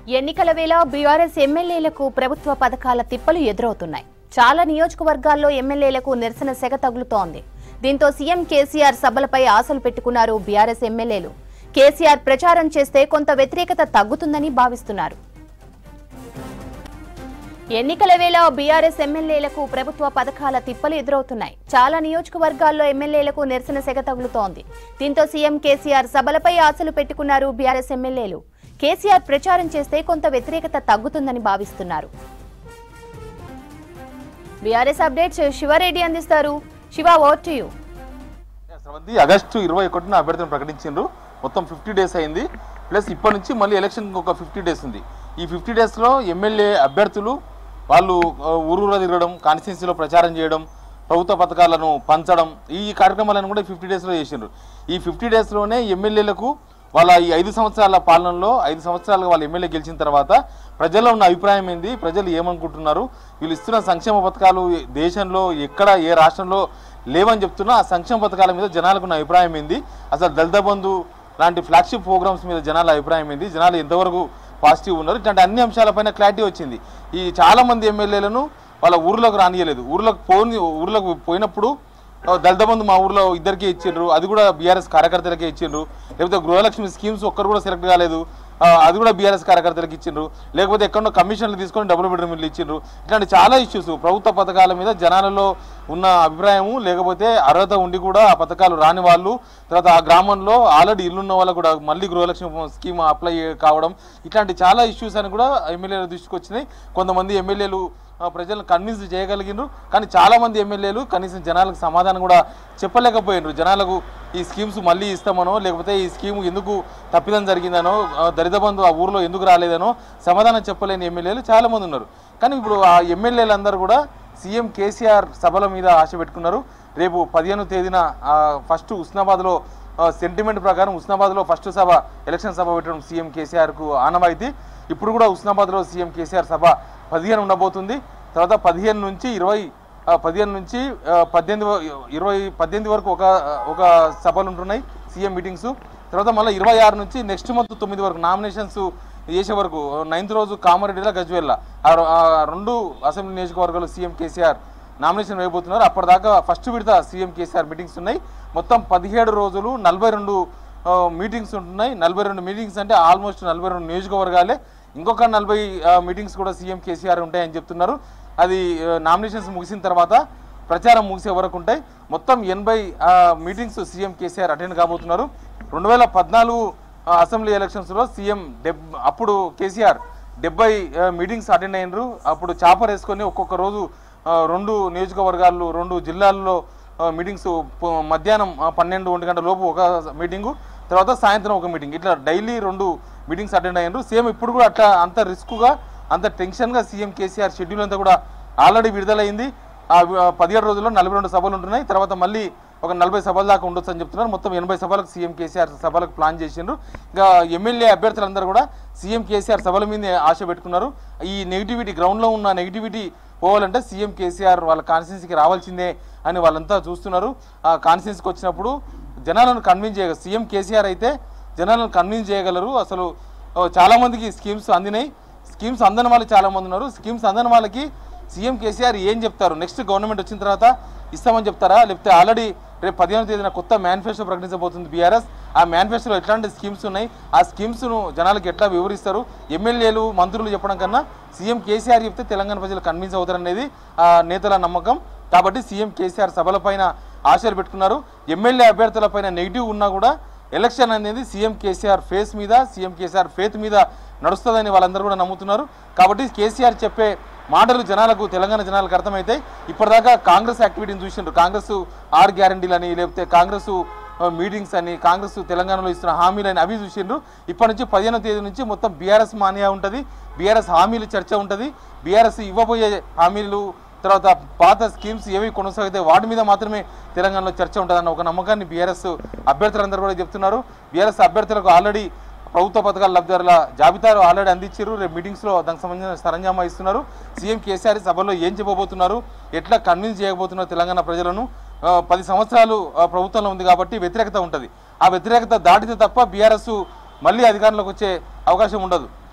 ఎన్నికల వేళ బీఆర్ఎస్ ఎమ్మెల్యేలకు ప్రభుత్వ పథకాల తిప్పలు ఎదురవుతున్నాయి చాలా నియోజకవర్గాల్లో ఎమ్మెల్యేలకు నిరసన సెగ తగులుతోంది దీంతో సీఎం కేసీఆర్ సభలపై ఆశలు పెట్టుకున్నారు బీఆర్ఎస్ ఎమ్మెల్యేలు కేసీఆర్ ప్రచారం చేస్తే కొంత వ్యతిరేకత తగ్గుతుందని భావిస్తున్నారు ఎన్నికల వేళ బీఆర్ఎస్ ఎమ్మెల్యేలకు ప్రభుత్వ పథకాల తిప్పలు ఎదురవుతున్నాయి చాలా నియోజకవర్గాల్లో ఎమ్మెల్యేలకు నిరసన సెగ తగులుతోంది దీంతో సీఎం కేసీఆర్ సభలపై ఆశలు పెట్టుకున్నారు బీఆర్ఎస్ ఎమ్మెల్యేలు కేసీఆర్ ప్రచారం చేస్తే కొంత వ్యతిరేకత తగ్గుతుందని భావిస్తున్నారు బీఆర్ఎస్ అప్డేట్స్ శివారెడ్డి అందిస్తారు Shiva over to you Sravanthi August ఇరవై ఒకటిన అభ్యర్థులను ప్రకటించిండ్రు మొత్తం ఫిఫ్టీ డేస్ అయింది ప్లస్ ఇప్పటి నుంచి మళ్ళీ ఎలక్షన్ ఒక ఫిఫ్టీ డేస్ ఉంది ఈ ఫిఫ్టీ డేస్లో ఎమ్మెల్యే అభ్యర్థులు వాళ్ళు ఆ, ఊరూరా తిరగడం కాన్స్టిట్యున్సీలో ప్రచారం చేయడం ప్రభుత్వ పథకాలను పంచడం ఈ కార్యక్రమాలను కూడా ఫిఫ్టీ డేస్లో చేసిండ్రు ఈ ఫిఫ్టీ డేస్లోనే ఎమ్మెల్యేలకు వాళ్ళ ఈ ఐదు సంవత్సరాల పాలనలో ఐదు సంవత్సరాలుగా వాళ్ళు ఎమ్మెల్యే గెలిచిన తర్వాత ప్రజల్లో ఉన్న అభిప్రాయం ఏంది ప్రజలు ఏమనుకుంటున్నారు వీళ్ళు ఇస్తున్న సంక్షేమ పథకాలు దేశంలో ఎక్కడ ఏ రాష్ట్రంలో లేవని చెప్తున్నా ఆ సంక్షేమ పథకాల మీద జనాలకు ఉన్న అభిప్రాయం ఏంది అసలు దళిత బంధు లాంటి ఫ్లాగ్షిప్ ప్రోగ్రామ్స్ మీద జనాల అభిప్రాయం ఏంది జనాలు ఎంతవరకు పాజిటివ్ ఉన్నారు ఇట్లాంటి అన్ని అంశాలపైన క్లారిటీ వచ్చింది ఈ చాలా మంది ఎమ్మెల్యేలను వాళ్ళ ఊర్లోకి రానియలేదు ఊర్లోకి పోని ఊర్లోకి పోయినప్పుడు ఆ, దళిత బంధు మా ఊర్లో ఇద్దరికే ఇచ్చిండ్రు అది కూడా బీఆర్ఎస్ కార్యకర్తలకే ఇచ్చిండ్రు లేకపోతే గృహలక్ష్మి స్కీమ్స్ ఒక్కరు కూడా సెలెక్ట్ కాలేదు ఆ, అది కూడా బీఆర్ఎస్ కార్యకర్తలకు ఇచ్చిండ్రు లేకపోతే ఎక్కడో కమిషన్లు తీసుకొని డబుల్ బెడ్రూమ్ ఇల్లు ఇచ్చిండ్రు ఇట్లాంటి చాలా ఇష్యూస్ ప్రభుత్వ పథకాల మీద జనాలలో ఉన్న అభిప్రాయము లేకపోతే అర్హత ఉండి కూడా ఆ పథకాలు రాని వాళ్ళు తర్వాత ఆ గ్రామంలో ఆల్రెడీ ఇల్లున్న వాళ్ళకు కూడా మళ్ళీ గృహలక్ష్మి స్కీమ్ అప్లై కావడం ఇట్లాంటి చాలా ఇష్యూస్ అని కూడా ఎమ్మెల్యేల దృష్టికి వచ్చినాయి కొంతమంది ఎమ్మెల్యేలు ఆ, ప్రజలను కన్విన్స్ చేయగలిగినారు కానీ చాలా మంది ఎమ్మెల్యేలు కనీసం జనాలకు సమాధానం కూడా చెప్పలేకపోయినారు జనాలకు ఈ స్కీమ్స్ మళ్ళీ ఇస్తామనో లేకపోతే ఈ స్కీమ్ ఎందుకు తప్పిదం జరిగిందనో ఆ, దళిత బంధు ఆ ఊర్లో ఎందుకు రాలేదనో సమాధానం చెప్పలేని ఎమ్మెల్యేలు చాలా మంది ఉన్నారు కానీ ఇప్పుడు ఆ ఎమ్మెల్యేలందరూ కూడా సీఎం కేసీఆర్ సభల మీద ఆశ పెట్టుకున్నారు రేపు పదిహేను తేదీన ఆ, ఫస్ట్ ఉస్నాబాద్లో ఆ, సెంటిమెంట్ ప్రకారం ఉస్నాబాద్లో ఫస్ట్ సభ ఎలక్షన్ సభ పెట్టడం సీఎం కేసీఆర్కు ఆనవాయితీ ఇప్పుడు కూడా ఉస్నాబాద్లో సీఎం కేసీఆర్ సభ పదిహేను ఉండబోతుంది తర్వాత పదిహేను నుంచి ఇరవై ఆ, పదిహేను నుంచి ఆ, పద్దెనిమిది వ- ఇరవై పద్దెనిమిది వరకు ఒక ఒక సభలు ఉంటున్నాయి సీఎం మీటింగ్స్ తర్వాత మళ్ళీ ఇరవై ఆరు నుంచి నెక్స్ట్ మంత్ తొమ్మిది వరకు నామినేషన్స్ చేసే వరకు నైన్త్ రోజు కామారెడ్డిలో గజ్వేల్ల ఆ రొ- ఆ రెండు అసెంబ్లీ నియోజకవర్గాలు సీఎం కేసీఆర్ నామినేషన్ వేయబోతున్నారు అప్పటిదాకా ఫస్ట్ విడత సీఎం కేసీఆర్ మీటింగ్స్ ఉన్నాయి మొత్తం పదిహేడు రోజులు నలభై రెండు మీటింగ్స్ ఉంటున్నాయి నలభై రెండు మీటింగ్స్ అంటే ఆల్మోస్ట్ నలభై రెండు నియోజకవర్గాలే ఇంకొక నలభై మీటింగ్స్ కూడా సీఎం కేసీఆర్ ఉంటాయని చెప్తున్నారు అది నామినేషన్స్ ముగిసిన తర్వాత ప్రచారం ముగిసే వరకు ఉంటాయి మొత్తం ఎనభై మీటింగ్స్ సీఎం కేసీఆర్ అటెండ్ కాబోతున్నారు రెండు వేల పద్నాలుగు ఆ, అసెంబ్లీ ఎలక్షన్స్లో సీఎం డెబ్ అప్పుడు కేసీఆర్ డెబ్బై ఆ, మీటింగ్స్ అటెండ్ అయినరు అప్పుడు చాపర్ వేసుకొని ఒక్కొక్క రోజు ఆ, రెండు నియోజకవర్గాల్లో రెండు జిల్లాల్లో ఆ, మీటింగ్స్ ప- మధ్యాహ్నం ఆ, పన్నెండు ఒంటి గంటల లోపు ఒక మీటింగు తర్వాత సాయంత్రం ఒక మీటింగ్ ఇట్లా డైలీ రెండు మీటింగ్స్ అటెండ్ అయ్యారు సేమ్ ఇప్పుడు కూడా అట్లా అంత రిస్క్గా అంత టెన్షన్గా సీఎం కేసీఆర్ షెడ్యూల్ అంతా కూడా ఆల్రెడీ విడుదలైంది ఆ వి- ఆ పదిహేడు రోజుల్లో నలభై రెండు సభలు ఉంటున్నాయి తర్వాత మళ్ళీ ఒక నలభై సభల దాకా ఉండొచ్చు అని చెప్తున్నారు మొత్తం ఎనభై సభలకు సీఎం కేసీఆర్ సభలకు ప్లాన్ చేసిండ్రు ఇంకా ఎమ్మెల్యే అభ్యర్థులందరూ కూడా సీఎం కేసీఆర్ సభల మీద ఆశ పెట్టుకున్నారు ఈ నెగిటివిటీ గ్రౌండ్లో ఉన్న నెగిటివిటీ పోవాలంటే సీఎం కేసీఆర్ వాళ్ళ కాన్స్టిట్యున్సీకి రావాల్సిందే అని వాళ్ళంతా చూస్తున్నారు ఆ కాన్స్టిట్యున్సీకి వచ్చినప్పుడు జనాలను కన్విన్స్ చేయగలరు సీఎం కేసీఆర్ అయితే జనాలను కన్విన్స్ చేయగలరు అసలు ఆ, చాలా మందికి స్కీమ్స్ అందినాయి స్కీమ్స్ అందని వాళ్ళు చాలా మంది ఉన్నారు స్కీమ్స్ అందని వాళ్ళకి సీఎం కేసీఆర్ ఏం చెప్తారు నెక్స్ట్ గవర్నమెంట్ వచ్చిన తర్వాత ఇస్తామని చెప్తారా లేకపోతే ఆల్రెడీ రేపు పదిహేను తేదీన కొత్త మేనిఫెస్టో ప్రకటించబోతుంది బీఆర్ఎస్ ఆ మేనిఫెస్టోలో ఎట్లాంటి స్కీమ్స్ ఉన్నాయి ఆ స్కీమ్స్ను జనాలకు ఎట్లా వివరిస్తారు ఎమ్మెల్యేలు మంత్రులు చెప్పడం కన్నా సీఎం కేసీఆర్ చెప్తే తెలంగాణ ప్రజలు కన్విన్స్ అవుతారనేది ఆ నేతల నమ్మకం కాబట్టి సీఎం కేసీఆర్ సభలపైన ఆశలు పెట్టుకున్నారు ఎమ్మెల్యే అభ్యర్థులపైన నెగిటివ్ ఉన్నా కూడా ఎలక్షన్ అనేది సీఎం కేసీఆర్ ఫేస్ మీద సీఎం కేసీఆర్ ఫేత్ మీద నడుస్తుందని వాళ్ళందరూ కూడా నమ్ముతున్నారు కాబట్టి కేసీఆర్ చెప్పే మాటలు జనాలకు తెలంగాణ జనాలకు అర్థమైతే ఇప్పటిదాకా కాంగ్రెస్ యాక్టివిటీని చూసిండ్రు కాంగ్రెస్ ఆర్ గ్యారంటీలు అని లేకపోతే కాంగ్రెస్ ఆ, మీటింగ్స్ అని కాంగ్రెస్ తెలంగాణలో ఇస్తున్న హామీలు అని అవి చూసిండ్రు ఇప్పటి నుంచి పదిహేనో తేదీ నుంచి మొత్తం బీఆర్ఎస్ మానియా ఉంటుంది బీఆర్ఎస్ హామీలు చర్చ ఉంటుంది బీఆర్ఎస్ ఇవ్వబోయే హామీలు తర్వాత పాత స్కీమ్స్ ఏవి కొనసాగితే వాటి మీద మాత్రమే తెలంగాణలో చర్చ ఉంటుందన్న ఒక నమ్మకాన్ని బీఆర్ఎస్ అభ్యర్థులందరూ కూడా చెప్తున్నారు బీఆర్ఎస్ అభ్యర్థులకు ఆల్రెడీ ప్రభుత్వ పథకాల లబ్ధిదారుల జాబితాలు ఆల్రెడీ అందించారు రేపు మీటింగ్స్లో దానికి సంబంధించిన సరంజామా ఇస్తున్నారు సీఎం కేసీఆర్ సభలో ఏం చెప్పబోతున్నారు ఎట్లా కన్విన్స్ చేయబోతున్నారు తెలంగాణ ప్రజలను ఆ, పది సంవత్సరాలు ఆ, ప్రభుత్వంలో ఉంది కాబట్టి వ్యతిరేకత ఉంటుంది ఆ వ్యతిరేకత దాటితే తప్ప బీఆర్ఎస్ మళ్ళీ అధికారంలోకి వచ్చే అవకాశం ఉండదు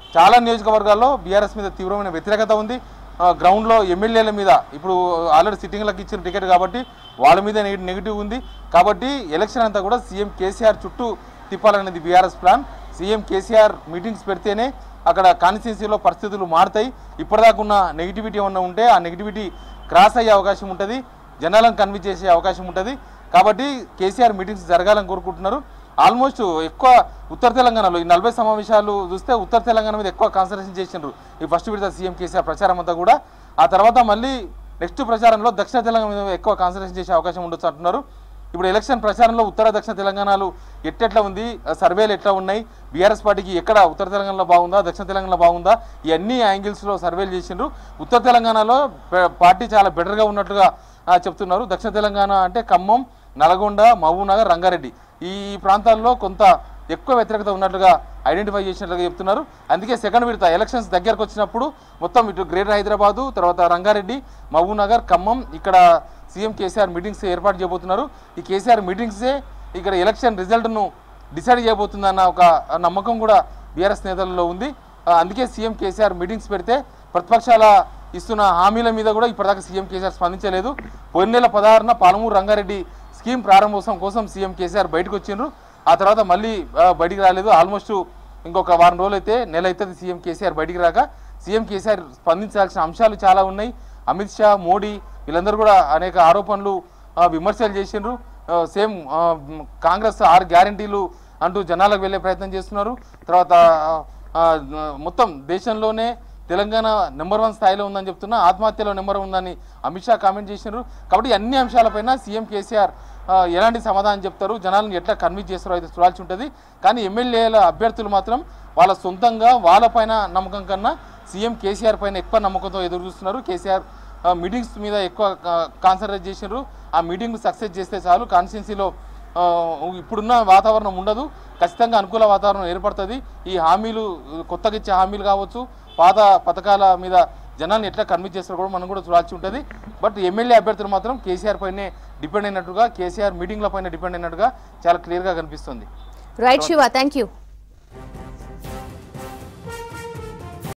చాలా నియోజకవర్గాల్లో బీఆర్ఎస్ మీద తీవ్రమైన వ్యతిరేకత ఉంది ఆ, గ్రౌండ్లో ఎమ్మెల్యేల మీద ఇప్పుడు ఆల్రెడీ సిట్టింగ్లకు ఇచ్చిన టికెట్ కాబట్టి వాళ్ళ మీద నెగ- నెగిటివ్ ఉంది కాబట్టి ఎలక్షన్ అంతా కూడా సీఎం కేసీఆర్ చుట్టూ తిప్పాలనేది BRS plan CM KCR meetings పెడితేనే అక్కడ కాన్స్టిట్యున్సీలో పరిస్థితులు మారుతాయి ఇప్పటిదాకా ఉన్న నెగిటివిటీ ఏమన్నా ఉంటే ఆ నెగిటివిటీ క్రాస్ అయ్యే అవకాశం ఉంటుంది జనాలను కన్విన్స్ చేసే అవకాశం ఉంటుంది కాబట్టి కేసీఆర్ మీటింగ్స్ జరగాలని కోరుకుంటున్నారు ఆల్మోస్ట్ ఎక్కువ ఉత్తర తెలంగాణలో ఈ నలభై సమావేశాలు చూస్తే ఉత్తర తెలంగాణ మీద ఎక్కువ కాన్సన్ట్రేషన్ చేసిండ్రు ఈ ఫస్ట్ విడత సీఎం కేసీఆర్ ప్రచారం అంతా కూడా ఆ తర్వాత మళ్ళీ నెక్స్ట్ ప్రచారంలో దక్షిణ తెలంగాణ మీద ఎక్కువ కాన్సన్ట్రేషన్ చేసే అవకాశం ఉండొచ్చు అంటున్నారు ఇప్పుడు ఎలక్షన్ ప్రచారంలో ఉత్తర దక్షిణ తెలంగాణలు ఎట్టెట్లా ఉంది ఆ సర్వేలు ఎట్లా ఉన్నాయి బీఆర్ఎస్ పార్టీకి ఎక్కడ ఉత్తర తెలంగాణలో బాగుందా దక్షిణ తెలంగాణలో బాగుందా ఈ అన్ని యాంగిల్స్లో సర్వేలు చేసిండ్రు ఉత్తర తెలంగాణలో ప- పార్టీ చాలా బెటర్గా ఉన్నట్టుగా ఆ, చెప్తున్నారు దక్షిణ తెలంగాణ అంటే ఖమ్మం నల్గొండ మహబూబ్నగర్ రంగారెడ్డి ఈ ప్రాంతాల్లో కొంత ఎక్కువ వ్యతిరేకత ఉన్నట్లుగా ఐడెంటిఫై చేసినట్లుగా చెప్తున్నారు అందుకే సెకండ్ విడత ఎలక్షన్స్ దగ్గరకు వచ్చినప్పుడు మొత్తం ఇటు గ్రేటర్ హైదరాబాదు తర్వాత రంగారెడ్డి మహబూబ్నగర్ ఖమ్మం ఇక్కడ సీఎం కేసీఆర్ మీటింగ్స్ ఏర్పాటు చేయబోతున్నారు ఈ కేసీఆర్ మీటింగ్సే ఇక్కడ ఎలక్షన్ రిజల్ట్ను డిసైడ్ చేయబోతుందన్న ఒక నమ్మకం కూడా బీఆర్ఎస్ నేతలలో ఉంది ఆ, అందుకే సీఎం కేసీఆర్ మీటింగ్స్ పెడితే ప్రతిపక్షాల ఇస్తున్న హామీల మీద కూడా ఇప్పటిదాకా సీఎం కేసీఆర్ స్పందించలేదు పోయిన నెల పదహారున పాలమూరు రంగారెడ్డి స్కీమ్ ప్రారంభోత్సవం కోసం సీఎం కేసీఆర్ బయటకు వచ్చిండ్రు ఆ తర్వాత మళ్ళీ ఆ, బయటికి రాలేదు ఆల్మోస్ట్ ఇంకొక వారం రోజులు అయితే నెల అవుతుంది సీఎం కేసీఆర్ బయటికి రాక సీఎం కేసీఆర్ స్పందించాల్సిన అంశాలు చాలా ఉన్నాయి అమిత్ షా మోడీ వీళ్ళందరూ కూడా అనేక ఆరోపణలు ఆ, విమర్శలు చేసిండ్రు ఆ, సేమ్ ఆ, మ్, కాంగ్రెస్ ఆరు గ్యారంటీలు అంటూ జనాలకు వెళ్ళే ప్రయత్నం చేస్తున్నారు తర్వాత ఆ, ఆ, మొత్తం దేశంలోనే తెలంగాణ నెంబర్ వన్ స్థాయిలో ఉందని చెప్తున్నా ఆత్మహత్యలో నెంబర్ ఉందని అమిత్ షా కామెంట్ చేసినారు కాబట్టి ఈ అన్ని అంశాలపైన సీఎం కేసీఆర్ ఆ, ఎలాంటి సమాధానం చెప్తారు జనాలను ఎట్లా కన్విన్స్ చేస్తారో అయితే చూడాల్సి ఉంటుంది కానీ ఎమ్మెల్యేల అభ్యర్థులు మాత్రం వాళ్ళ సొంతంగా వాళ్ళపైన నమ్మకం కన్నా సీఎం కేసీఆర్ పైన ఎక్కువ నమ్మకంతో ఎదురు చూస్తున్నారు కేసీఆర్ ఆ, మీటింగ్స్ మీద ఎక్కువ కాన్సన్ట్రేట్ చేసినారు ఆ మీటింగ్ సక్సెస్ చేస్తే చాలు కాన్స్టిట్యున్సీలో ఆ, ఇప్పుడున్న వాతావరణం ఉండదు ఖచ్చితంగా అనుకూల వాతావరణం ఏర్పడుతుంది ఈ హామీలు కొత్తగా ఇచ్చే హామీలు కావచ్చు పాత పథకాల మీద జనాన్ని ఎట్లా కన్విన్స్ చేస్తారో కూడా మనం కూడా చూడాల్సి ఉంటుంది బట్ ఎమ్మెల్యే అభ్యర్థులు మాత్రం కేసీఆర్ పైనే డిపెండ్ అయినట్టుగా కేసీఆర్ మీటింగ్ల పైన డిపెండ్ అయినట్టుగా చాలా క్లియర్గా కనిపిస్తుంది రైట్ శివ థ్యాంక్ యూ